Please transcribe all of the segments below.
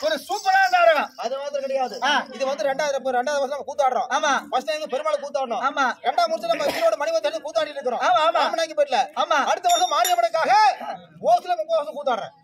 ஒரு சூப்பரான நாடகம் அது மாத்திரம் கிடையாது ஆ. இது வந்து ரெண்டாவது இப்ப ரெண்டாவது வருஷம் நம்ம கூத்தாடுறோம் ஆமா ஃபர்ஸ்ட் டைம் பெருமாள் கூத்தாடணும் ஆமா. ரெண்டாம் வருஷம் நம்ம இதோட மணிவ தள்ளி கூத்தாடி இருக்கிறோம் ஆமா, ஆமா. ராமநாயகி பேட்ல ஆமா. அடுத்த வருஷம் மாரியம்மனுக்காக ஓசுல முப்பது வருஷம் கூத்தாடுறேன்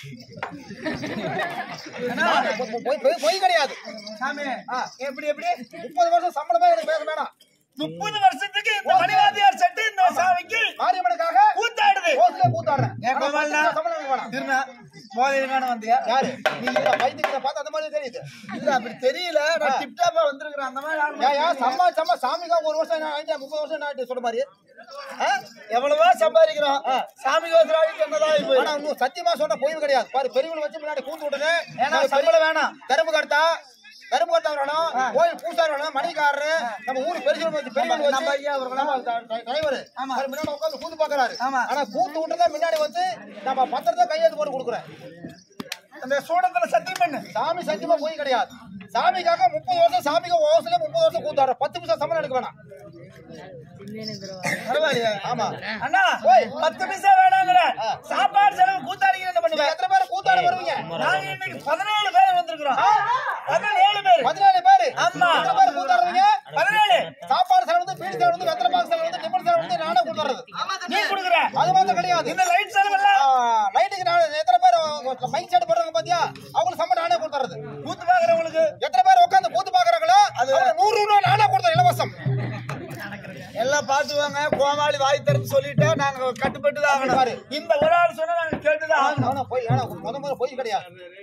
பொய் பொய்- பொய் கிடையாது சாமி ஆ. எப்படி எப்படி முப்பது வருஷம் சம்பளமே எனக்கு பேச வேணாம் முப்பது வருஷத்துக்கு இந்த மணிவாதியார் சட்டு இந்த சாமிக்கு மாரியம்மனுக்காக கூத்தாடுது ஓசுல கூத்தாடுறேன் ஏன் ஆனா கோபாலண்ணா? பத்து சம்பளம் எனக்கு வேணாம் திருநா மோதிரங்கான வந்தியா யாரு நீ வைத்தியத்தை பார்த்து அந்த மாதிரி தெரியுது இல்ல அப்படி தெரியல ஆ. நான் டிப்டாப்பா வந்திருக்கிறேன் அந்த மாதிரி ஆள் ஏன் ஏன் சம்மா சம்மா சாமிக்காக ஒரு வருஷம் என்ன ஆயிட்டேன் முப்பது வருஷம் என்ன ஆயிட்டு சொல்ற மாதிரி ஆ? எவ்வளவோ சம்பாதிக்கிறோம் சாமிக்கு ஒரு நாளைக்கு என்னதான் ஆகி ஆனா இன்னும் சத்தியமா சொன்ன பொய் கிடையாது பாரு பெரியவங்களை வச்சு முன்னாடி கூத்து விட்டுனேன் ஏன்னா சம்பளம் வேணாம் கரும்பு கட்டா கரும்பு கட்டா வரணும் கோயில் பூசாரி வரணும் மணிக்காரரு நம்ம ஊரு பெரியவங்க வச்சு பெரியவங்க நம்ம வச்சு ஐயா அவர்களாம் நம்ம த- த- தலைவர் ஆமா. அவர் முன்னாடி உட்கார்ந்து கூத்து பாக்குறாரு ஆமா. ஆனா கூத்து விட்டுதான் முன்னாடி வந்து நம்ம பத்திரத்தை கையெழுத்து போட்டு கொடுக்குறேன் அந்த சூடத்துல சத்தியம் பண்ணு சாமி சத்தியமா போய் கிடையாது சாமிக்காக முப்பது வருஷம் சாமிக்கு ஓசல முப்பது வருஷம் கூத்தாடுற பத்து நிமிஷம் சம்பளம் எடுக்க வேணாம் பரவாயில்லையா ஆமா அண்ணா ஓய் பத்து பைசா வேணாங்கிற சாப்பாடு செலவு கூத்தாடிங்க என்ன நீங்க பண்ணுவேன் எத்தனை பேர் கூத்தாட வருவீங்க நாங்க இன்னைக்கு பதினேழு பேர் வந்திருக்கிறோம் பதினேழு பேர் பதினாலு பேரு ஆமா. எத்தனை பேர் கூத்தாடுறீங்க பதினேழு சாப்பாடு செலவு வந்து பீடி செலவு வந்து வெத்தலை பாக்கு செலவு வந்து நிமிடம் செலவு வந்து நானே கொடுத்துறது நீ கொடுக்குற அது மாத்திரம் கிடையாது இந்த லைட் செலவு எல்லாம் லைட்டுக்கு நான் எத்தனை பேர் மைக் செட் போடுறாங்க பாத்தியா அவங்களுக்கு சம்பளம் நானே கொடுத்துறது கூத்து பாக்குறவங்களுக்கு எத்தனை பேர் உட்காந்து கூத்து பாக்குறாங்களோ அது நூறு ரூபா நானே கொடுத்தேன் இலவசம் எல்லாம் பாத்துவாங்க கோமாளி வாய் திறந்து சொல்லிட்டா நாங்க கட்டுப்பட்டு தான் ஆகணும் பாரு. இந்த ஒரு ஆள் சொன்னா நாங்க கேட்டுதான் ஆகணும் ஆனா போய் ஆனா முத முத போய் கிடையாது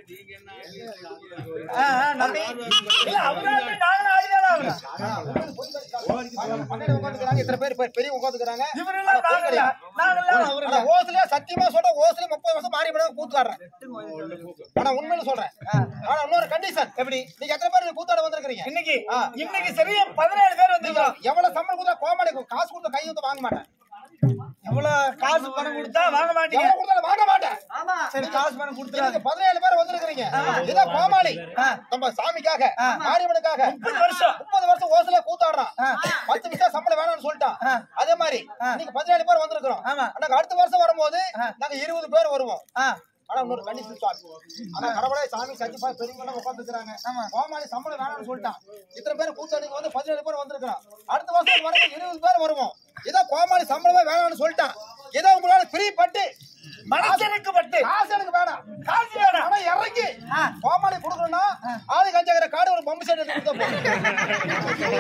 ஆ, ஆ, நம்பி இல்ல அவரால் நாங்களும் ஆடிதான் ஆகணும் பன்னெண்டு உட்காந்துக்கிறாங்க இத்தனை பேர் பெ- பெரிய உட்காந்துக்கிறாங்க இவரெல்லாம் நாங்களா நாங்கெல்லாம் அவருங்க ஓசுல சத்தியமா சொல்ற ஓசுல முப்பது வருஷம் மாறி விட கூத்துக்காடுறேன் ஆனா உண்மையில சொல்றேன் ஆனா இன்னொரு கண்டிஷன் எப்படி நீங்க எத்தனை பேர் கூத்தாட வந்திருக்கீங்க இன்னைக்கு ஆ. இன்னைக்கு சரியா பதினேழு பேர் வந்திருக்கோம் எவ்வளவு சம்பளம் கொடுத்தா கோமாளி காசு கொடுத்த கை வந்து வாங்க மாட்டேன் எவ்வளவு காசு பணம் கொடுத்தா வாங்க மாட்டீங்க எவ்வளவு கொடுத்தாலும் வாங்க மாட்டேன் சரி காசு பணம் கொடுத்துறாங்க நீங்க பதினேழு பேர் வந்திருக்கிறீங்க இதான் கோமாளி நம்ம சாமிக்காக மாரியம்மனுக்காக முப்பது வருஷம் முப்பது வருஷம் ஓசல கூத்தாடுறான் பத்து நிமிஷம் சம்பளம் வேணும்னு சொல்லிட்டான் அதே மாதிரி நீங்க பதினேழு பேர் வந்திருக்கிறோம் ஆமா. நாங்க அடுத்த வருஷம் வரும்போது நாங்க இருபது பேர் வருவோம் ஆ, ஆனா இன்னொரு கண்டிஷன் சுவாமி ஆனா கடவுளே சாமி சத்தியப்பா பெரியவங்க உட்காந்துருக்காங்க கோமாளி சம்பளம் வேணாம்னு சொல்லிட்டான் இத்தனை பேர் கூத்தாடிக்கு வந்து பதினேழு பேர் வந்திருக்கிறோம் அடுத்த வருஷம் வர இருபது பேர் வருவோம் இதான் கோமாளி சம்பளமே வேணாம்னு சொல்லிட்டான் ஏதோ உங்களால ஃப்ரீ பட்டு மனுஷனுக்கு பட்டு காசு எனக்கு வேணாம் காசு வேணாம் ஆனா இறங்கி கோமாளி கொடுக்கணும்னா ஆளுக்கு அஞ்சாயிரம் காடு ஒரு பம்பு செட் எடுத்து கொடுத்தா போதும்.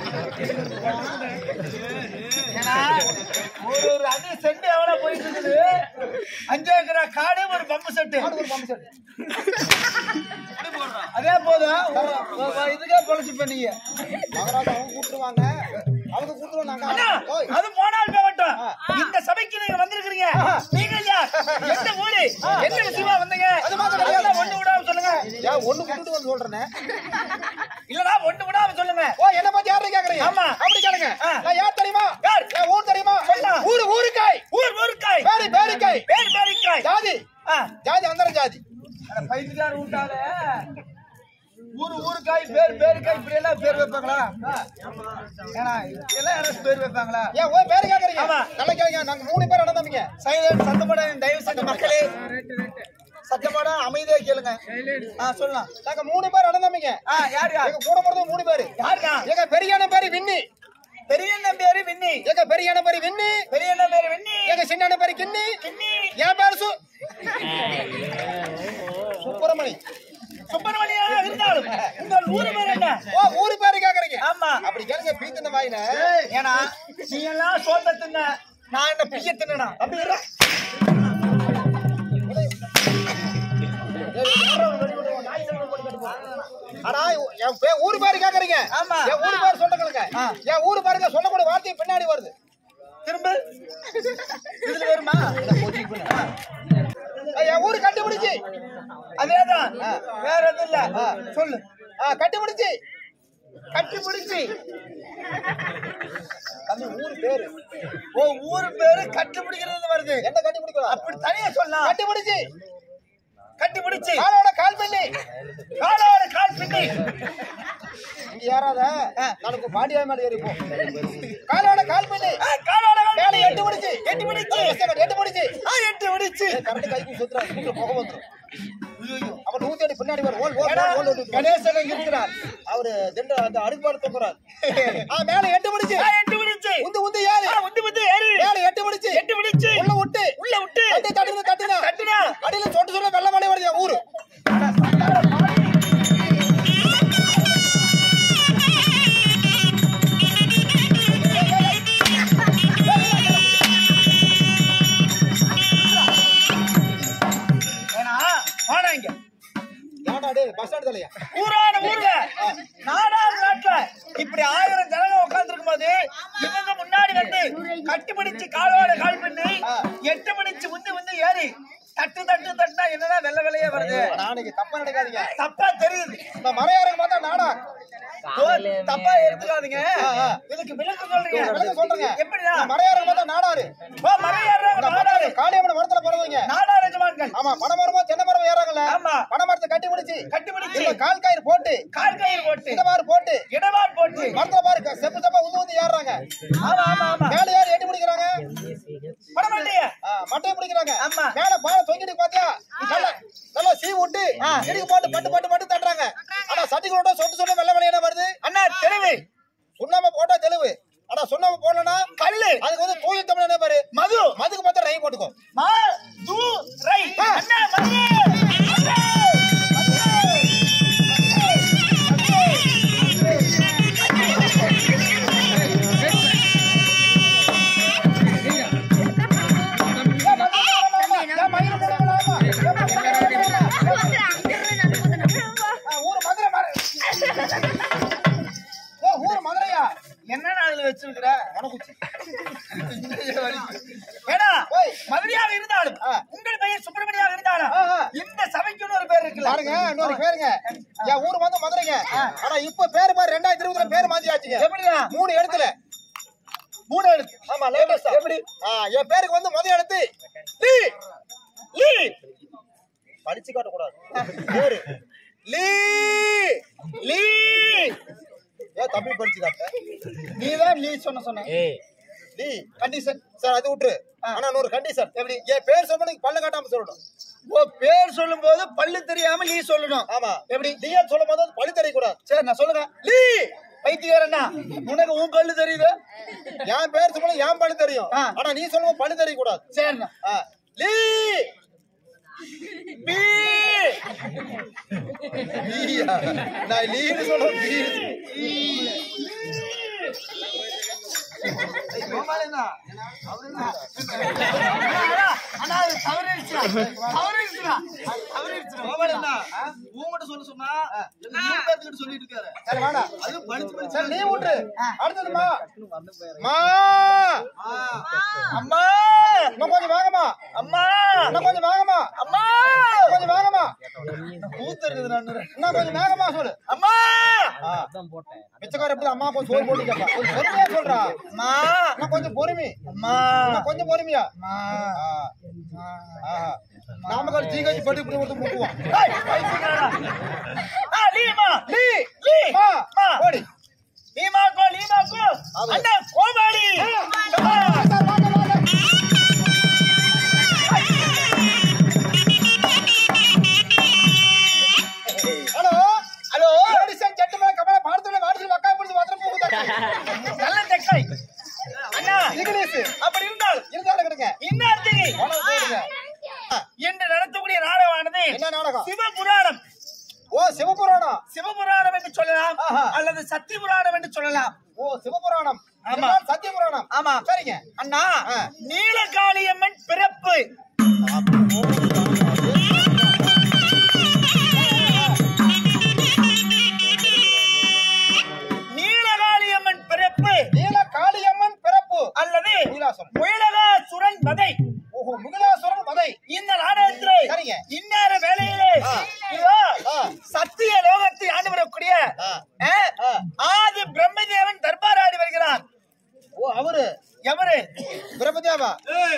ஏன்னா, ஒரு ஒரு அடி செட்டு எவ்வளவு போயிட்டு இருக்குது அஞ்சு ஏக்கரா காடு ஒரு பம்பு செட்டு காடு ஒரு பம்பு செட் அதே போதும் ஒரு- ஒரு- ஒரு இதுக்கே பொழைச்சு பண்ணீங்க மகராஜா அவங்க கூப்பிட்டுருவாங்க அவங்க கூப்பிட்டுருவாங்க அண்ணா, ஓய் அது போனால் போகட்டும் இந்த சபைக்கு நீங்க வந்திருக்கிறீங்க நீங்க யார் எந்த ஊரு என்ன விஷயமா வந்தீங்க அது மாதிரி அதெல்லாம் ஒண்ணு விடாம சொல்லுங்க ஏன் ஒண்ணு கூட்டிட்டு வந்து சொல்றேனே இல்லனா ஒண்ணு விடாம சொல்லுங்க ஓ என்ன பத்தி யாரு கேக்குறீங்க ஆமா. அப்படி கேளுங்க ஆ. நான் யார் தெரியுமா யார்? என் ஊர் தெரியுமா சொல்லு. ஊரு ஊருக்காய் ஊர் ஊருக்காய் பேரி பேரிக்காய் பேர் பேரிக்காய் ஜாதி ஆ, ஜாதி அந்தர ஜாதி அட பைத்தியக்கார விட்டாலே ஊரு ஊருக்காய் பேர் பேருக்காய் இப்படி எல்லாம் பேர் வைப்பாங்களா ஏன்னா எல்லாம் யாராச்சும் பேர் வைப்பாங்களா ஏன் ஓ பேரு கேக்குறீங்க ஆமா. நல்லா கேளுங்க நாங்க மூணு பேர் அண்ணன் சைலண்ட் சத்தப்பட தயவு செஞ்சு மக்களே சத்தப்பட அமைதியா கேளுங்க ஆ சொல்லலாம் நாங்க மூணு பேர் அண்ணன் தம்பிங்க ஆ யார் யார் எங்க கூட பிறந்தவங்க மூணு பேரு யாருண்ணா எங்க பெரியான பேரு விண்ணி பெரிய பேரு விண்ணி எங்க பெரியான பேரு விண்ணி பெரிய பேரு விண்ணி எங்க சின்ன பேரு கிண்ணி கிண்ணி என் பேரு சு சுப்பிரமணி சுப்பிரமணியா இருந்தாலும் உங்கள் ஊரு பேர் என்ன ஓ ஊரு பேரு கேக்குறீங்க ஆமா அப்படி கேளுங்க பீத்தின வாயில ஏன்னா நீ எல்லாம் சோத்த தின்ன நான் என்ன பிய தின்னா அப்படி இல்ல. ஆனா என் பே- ஊரு பேரு கேக்குறீங்க ஆமா. என் ஊரு பேரு சொல்லுங்க என் ஊரு பாருங்க சொல்லக்கூடிய வார்த்தை பின்னாடி வருது திரும்ப இதுல வருமா ஏய், என் ஊரு கண்டுபிடிச்சு அதேதான் வேற எதுவும் இல்ல சொல்லு ஆ, கண்டுபிடிச்சு கட்டிப்பிடிச்சு தம்பி ஊரு பேரு ஓ ஊரு பேரு கட்டுப்பிடிக்கிறது வருது என்ன கண்டுபிடிக்கலாம் அப்படி தனியா சொல்லலாம் கண்டுபிடிச்சு கட்டிப்பிடிச்சு காலோட கால் பண்ணி காலோட கால் பின்னி இங்க ஏறாத நாளைக்கு பாண்டியா மேல ஏறி போ காலோட கால் பண்ணி ஆ, காலோட கால் மேல பின்னி. எட்டு முடிச்சு எட்டு பிடிச்சு எட்டு முடிச்சு ஆ, எட்டு பிடிச்சு கரெக்ட் கைக்கு சுத்துறா சுத்துற புகை வந்துரும் அப்ப அப்ப நூத்தி அடி பின்னாடி வரும் ஓல் ஓல் ஏன்னா, ஓல் ஓல் ஓல். கணேசன் இங்க இருக்கிறார் அவரு திண்டு அந்த அடுப்பாடு தொங்குறாரு ஆ மேல எட்டு முடிச்சு ஆ, எட்டு முடிச்சு உந்து உந்து ஏறு ஆ, உந்து வந்து ஏறு மேல எட்டு முடிச்சு எட்டு முடிச்சு உள்ள விட்டு உள்ள விட்டு தட்டு தட்டுன தட்டுன தட்டுனா அடியில சொட்டு சொல்ல வெள்ள மழை வருது என் ஊரு ஏன்னா வாடா இங்க ஏன்டா டேய் பஸ் ஸ்டாண்ட் தலையா ஊரான ஊர்ல நாடார் நாட்டுல இப்படி ஆயிரம் ஜனங்க உட்கார்ந்து போது இவங்க முன்னாடி வந்து கட்டி பிடிச்சு காலோட கால் பண்ணி எட்டு பிடிச்சு முந்தி வந்து ஏறி தட்டு தட்டு தட்டுனா என்னடா வெள்ள வெள்ளையே வருது நாளைக்கு தப்பா நினைக்காதீங்க தப்பா தெரியுது இந்த மறையாருக்கு பார்த்தா நாடா ஓ, தப்பா எடுத்துக்காதீங்க இதுக்கு விளக்கம் சொல்றீங்க விளக்கம் சொல்றேங்க. எப்படிடா இந்த மறையாருக்கு பார்த்தா நாடாரு ஓ மறையாடுறாங்க நாடாரு காளியம்மன் மரத்துல பிறந்தவங்க நாடார் எஜமான்கள் ஆமா பனைமரமா தென்னை மரம் ஏறாங்கல்ல ஆமா. பனைமரத்தை கட்டி பிடிச்சு கட்டி பிடிச்சு இதுல கால் கயிறு போட்டு கால் கயிறு போட்டு இந்த மாதிரி போட்டு இடவார் போட்டு மரத்துல பாரு செப்பு செப்பா உந்து உந்து ஏறுறாங்க ஆமா ஆமா ஆமா மேல ஏறி எட்டி பிடிக்கிறாங்க படமாட்டிய ஆ, மட்டையை பிடிக்கிறாங்க ஆமா. மேல பாலை தொங்கிட்டு பாத்தியா நல்லா நல்லா சீ விட்டு இடுக்கு போட்டு பட்டு பட்டு பட்டு தட்டுறாங்க ஆனா சட்டிகளோட சொட்டு சொன்ன வெள்ள வெள்ளையான வருது அண்ணா தெளிவு சுண்ணாம போட்டா தெளிவு ஆனா சுண்ணாம போடலன்னா கல்லு அதுக்கு வந்து தூய தமிழ் என்ன பாரு மது மதுக்கு பார்த்தா ரை போட்டுக்கோ மா து ரை அண்ணா மது அண்ணா! ஏன் மயிரை போடலாமா? ஆ, ஊரு மதுரை மாறு. ஓ, ஊரு மதுரையா என்னடா அதுல வச்சிருக்கிற மணக்குச்சி ஏடா ஓய். மதுரையாக இருந்தாலும் ஆ. உங்கள் பெயர் சுப்பிரமணியாக இருந்தாலும் ஆ, ஆ. இந்த சபைக்குன்னு ஒரு பேர் இருக்குல்ல பாருங்க இன்னொரு பேருங்க என் ஊர் வந்து மதுரைங்க ஆனா இப்ப பேரு பாரு ரெண்டாயிரத்தி இருபதுல பேரு மாத்தியாச்சுங்க எப்படியா மூணு எழுத்துல மூணு எழுத்து ஆமா லேட்டஸ்டா எப்படி ஆ, என் பேருக்கு வந்து முதல் எழுத்து லீ லீ படிச்சு காட்ட கூடாது பேரு லீ லீ ஏன் தம்பி படிச்சு காட்ட நீதான் லீ சொன்ன சொன்ன லீ கண்டிஷன் சார் அது விட்டுரு ஆனா இன்னொரு கண்டிஷன் எப்படி என் பேர் சொன்ன பல்ல காட்டாம சொல்லணும் ஓ பேர் சொல்லும் போது பல்லு தெரியாம லீ சொல்லணும் ஆமா எப்படி டிஎன் சொல்லும் போது பழி தெரியக்கூடாது சரி நான் சொல்லுங்க லீ பைத்தியக்காரண்ணா உனக்கு உன் கல்லு தெரியுது என் பேர் சொல்லும் என் பழி தெரியும் ஆ. ஆனா நீ சொல்லும் பழி தெரியக்கூடாது சரிண்ணா ஆ. லீ பீ லீயா நான் லீன்னு சொல்றேன் பீ அண்ணா, அண்ணா, அது தவறிடுச்சுடா. தவறிடுச்சுடா. அது தவறிடுச்சுடா. உங்ககிட்ட சொல்ல சொன்னா எங்க மூணு பேர்த்துக்கிட்ட சொல்லிட்டு இருக்காரு சரி வேணாம் அது படிச்சு படிச்சு சரி நீ விட்டுரு அடுத்ததுமா மா அம்மா இன்னும் கொஞ்சம் வாங்கம்மா அம்மா இன்னும் கொஞ்சம் வாங்கம்மா அம்மா இன்னும் கொஞ்சம் வாங்கம்மா கூத்து இருக்குது நான் இன்னும் கொஞ்சம் வேகமா சொல்லு அம்மா ஆ. பிச்சைக்கார எப்படி அம்மா கொஞ்சம் சோறு போட்டு கேட்பா கொஞ்சம் பொறுமையா சொல்றா அம்மா இன்னும் கொஞ்சம் பொறுமை அம்மா இன்னும் கொஞ்சம் பொறுமையா நாமக்கல் ஜிஹெச் பட்டு இப்படி ஒருத்தர் முட்டுவான் ஏய், பைத்தியக்காரடா. ஆ, லீமா லீ லீ மா மா. ஓடி லீமாக்கோ லீமாக்கோ அண்ணா கோமாளி அம்மா. Hello hello ladies and gentlemen கமல பாடத்துல வாடிச்சு வக்காய் பிடிச்சு வத்திர போகுது நல்ல தெக்கை அண்ணா இங்கிலீஷ் அப்படி இருந்தால் இருந்தாலும் கிடங்க இன்னார்த்திகை உனக்கு போடுங்க என்று நடத்தக்கூடிய நாடகமானது என்ன நாடகம் சிவபுராணம் ஓ சிவபுராணம் சிவபுராணம் என்று சொல்லலாம் ஆஹா. அல்லது சத்திய புராணம் என்று சொல்லலாம் ஓ சிவபுராணம் ஆமா. இதுதான் சத்திய புராணம் ஆமா சரிங்க அண்ணா ஆ. நீலகாளியம்மன் பிறப்பு நீலகாளியம்மன் பிறப்பு நீல காளியம்மன் பிறப்பு அல்லது நீலாசம் முயலகாசுரன் வதை ஓஹோ முகிலாசுரன் வதை இந்த நாடகத்திலே சரிங்க. இந்நேர வேளையிலே ஆ. இதோ ஆ. சத்திய லோகத்தை ஆண்டு வரக்கூடிய ஆ. ஆ, ஆ. ஆதி பிரம்மதேவன் தர்பார் ஆடி வருகிறார் ஓ அவரு எவரு பிரபதேவா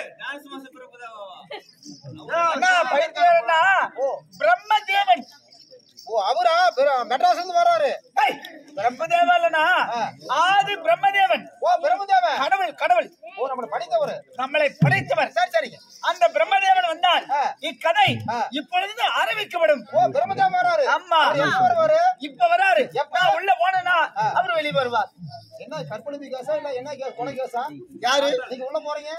அண்ணா பைத்தியக்காரண்ணா ஓ. பிரம்மதேவன் ஓ அவரா பிர- மெட்ராஸ்ல இருந்து வராரு ஏய், பிரம்மதேவா இல்லனா ஆ. ஆதி பிரம்மதேவன் ஓ பிரபதேவா கடவுள் கடவுள் ஓ நம்மள படித்தவரு நம்மளை படைத்தவர் சரி சரிங்க அந்த பிரம்மதேவன் வந்தால் ஆ. இக்கதை ஆ. இப்பொழுது ஆரம்பிக்கப்படும் வேண்டும் ஓ பிரம்மஜாம வராரு ஆமா. அவர் எப்ப வருவாரு இப்ப வராரு எப்ப? நான் உள்ள போனேன்னா அவர் வெளியே வருவார் என்ன கற்பழிப்பு கேஸா இல்ல என்ன கேஸ் கொலை கேஸா யாரு நீங்க உள்ள போறீங்க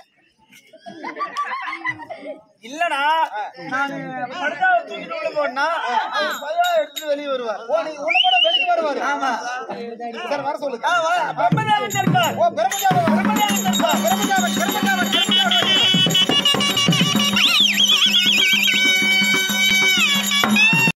இல்லனா நான் படுதாவை தூக்கிட்டு உள்ள போனா அவர் பதா எடுத்துட்டு வெளியே வருவார் ஓ நீங்க உள்ள போன வெளியே வருவாரு ஆமா சார் வர சொல்லுங்க ஆ, வா, பிரம்மதேவன் இருக்கார் ஓ பிரம்மஜாம வராரு